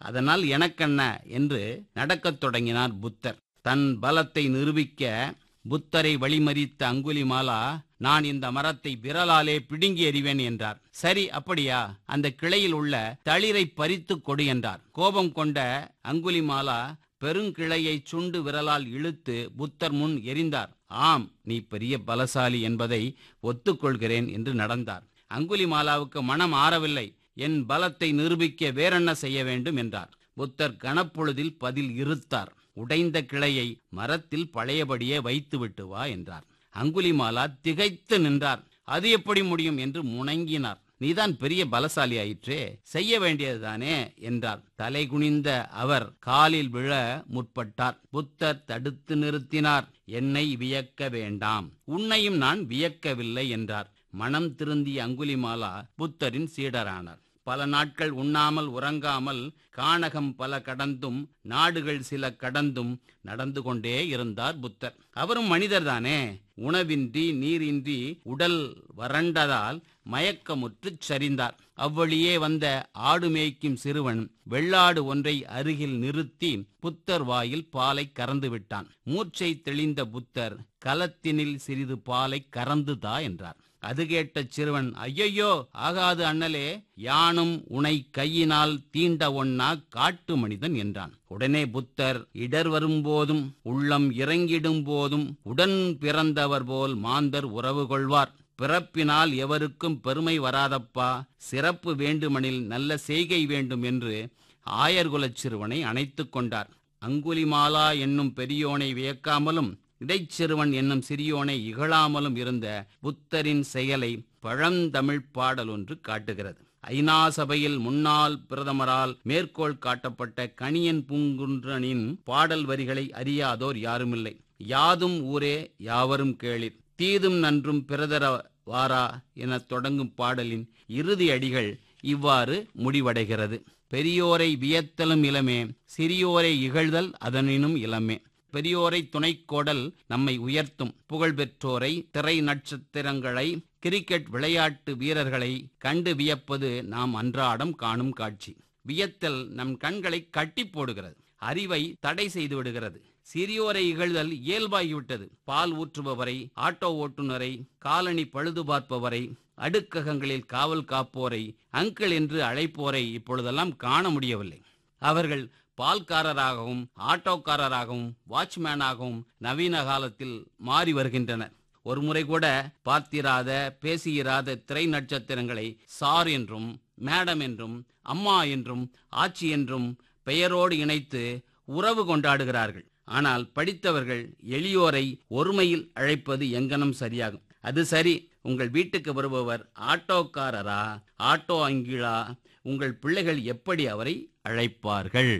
அதனால் எனக்கென்ன என்று நடக்கத் தொடங்கினார் புத்தர் தன் பலத்தை நிரூபிக்க புத்தரை வழிமறித்த அங்குலிமாலா நான் இந்த மரத்தை விரலாலே பிடுங்கி எறிவேன் என்றார் சரி அப்படியா அந்த கிளையில் உள்ள தளிரை பறித்து கொடு என்றார் கோபம் கொண்ட அங்குலிமாலா பெருங்கிளையை சுண்டு விரலால் இழுத்து புத்தர் முன் எரிந்தார் ஆம் நீ பெரிய பலசாலி என்பதை ஒத்துக்கொள்கிறேன் என்று நடந்தார் அங்குலிமாலாவுக்கு மனம் ஆறவில்லை என் பலத்தை நிரூபிக்க வேறென்ன செய்ய வேண்டும் என்றார் புத்தர் கனப்பொழுதில் பதில் இருத்தார் உடைந்த கிளையை மரத்தில் பழையபடியே வைத்துவிட்டு வா என்றார் அங்குலிமாலா திகைத்து நின்றார் அது எப்படி முடியும் என்று முணங்கினார் நீதான் பெரிய பலசாலி ஆயிற்றே செய்ய வேண்டியதுதானே என்றார் தலை குனிந்த அவர் காலில் விழ முற்பட்டார் புத்தர் தடுத்து நிறுத்தினார் என்னை வியக்க வேண்டாம் உன்னையும் நான் வியக்கவில்லை என்றார் மனம் திருந்திய அங்குலிமாலா புத்தரின் சீடரானார் பல நாட்கள் உண்ணாமல் உறங்காமல் கானகம் பல கடந்தும் நாடுகள் சில கடந்தும் நடந்து கொண்டே இருந்தார் புத்தர் அவரும் மனிதர்தானே உணவின்றி நீரின்றி உடல் வறண்டதால் மயக்கமுற்றுச் சரிந்தார் அவ்வழியே வந்த ஆடு மேய்க்கும் சிறுவன் வெள்ளாடு ஒன்றை அருகில் நிறுத்தி புத்தர் வாயில் பாலை கறந்து விட்டான் மூச்சை தெளிந்த புத்தர் கலத்தினில் சிறிது பாலை கறந்துதா என்றார் அது கேட்ட சிறுவன் ஐயையோ ஆகாது அண்ணலே யானும் உனை கையினால் தீண்ட ஒன்னா காட்டு மனிதன் என்றான் உடனே புத்தர் இடர் வரும்போதும் உள்ளம் இறங்கிடும் போதும் உடன் பிறந்தவர் போல் மாந்தர் உறவு கொள்வார் பிறப்பினால் எவருக்கும் பெருமை வராதப்பா சிறப்பு வேண்டுமெனில் நல்ல செய்கை வேண்டும் என்று ஆயர்குலச் சிறுவனை அணைத்துக் கொண்டார் அங்குலிமாலா என்னும் பெரியோனை வியக்காமலும் இடைச்சிறுவன் என்னும் சிறியோனை இகழாமலும் இருந்த புத்தரின் செயலை பழந்தமிழ் பாடல் ஒன்று காட்டுகிறது ஐநா சபையில் முன்னாள் பிரதமரால் மேற்கோள் காட்டப்பட்ட கணியன் பூங்குன்றனின் பாடல் வரிகளை அறியாதோர் யாருமில்லை யாதும் ஊரே யாவரும் கேளிர் தீதும் நன்றும் பிறதர வாரா என தொடங்கும் பாடலின் இறுதி அடிகள் இவ்வாறு முடிவடைகிறது பெரியோரை வியத்தலும் இளமே சிறியோரை இகழ்தல் அதனினும் இளமே பெரியோரை துணைக்கோடல் நம்மை உயர்த்தும் புகழ்பெற்றோரை திரை நட்சத்திரங்களை கிரிக்கெட் விளையாட்டு வீரர்களை கண்டு வியப்பது நாம் அன்றாடம் காணும் காட்சி வியத்தல் நம் கண்களை கட்டி போடுகிறது அறிவை தடை செய்து விடுகிறது சிறியோரை இகழ்தல் இயல்பாகிவிட்டது பால் ஊற்றுபவரை ஆட்டோ ஓட்டுநரை காலணி பழுது பார்ப்பவரை அடுக்ககங்களில் காவல் காப்போரை அங்கிள் என்று அழைப்போரை இப்பொழுதெல்லாம் காண முடியவில்லை அவர்கள் பால்காரராகவும் ஆட்டோக்காரராகவும் வாட்ச்மேனாகவும் நவீன காலத்தில் மாறி வருகின்றனர் ஒரு முறை கூட பார்த்திராத பேசியிராத திரை நட்சத்திரங்களை சார் என்றும் மேடம் என்றும் அம்மா என்றும் ஆச்சி என்றும் பெயரோடு இணைத்து உறவு கொண்டாடுகிறார்கள் ஆனால் படித்தவர்கள் எளியோரை ஒருமையில் அழைப்பது எங்கனம் சரியாகும் அது சரி உங்கள் வீட்டுக்கு வருபவர் ஆட்டோக்காரரா ஆட்டோ அங்கிழா உங்கள் பிள்ளைகள் எப்படி அவரை அழைப்பார்கள்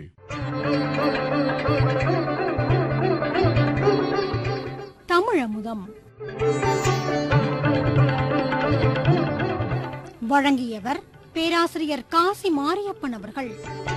தமிழமுதம் வழங்கியவர் பேராசிரியர் காசி மாரியப்பன் அவர்கள்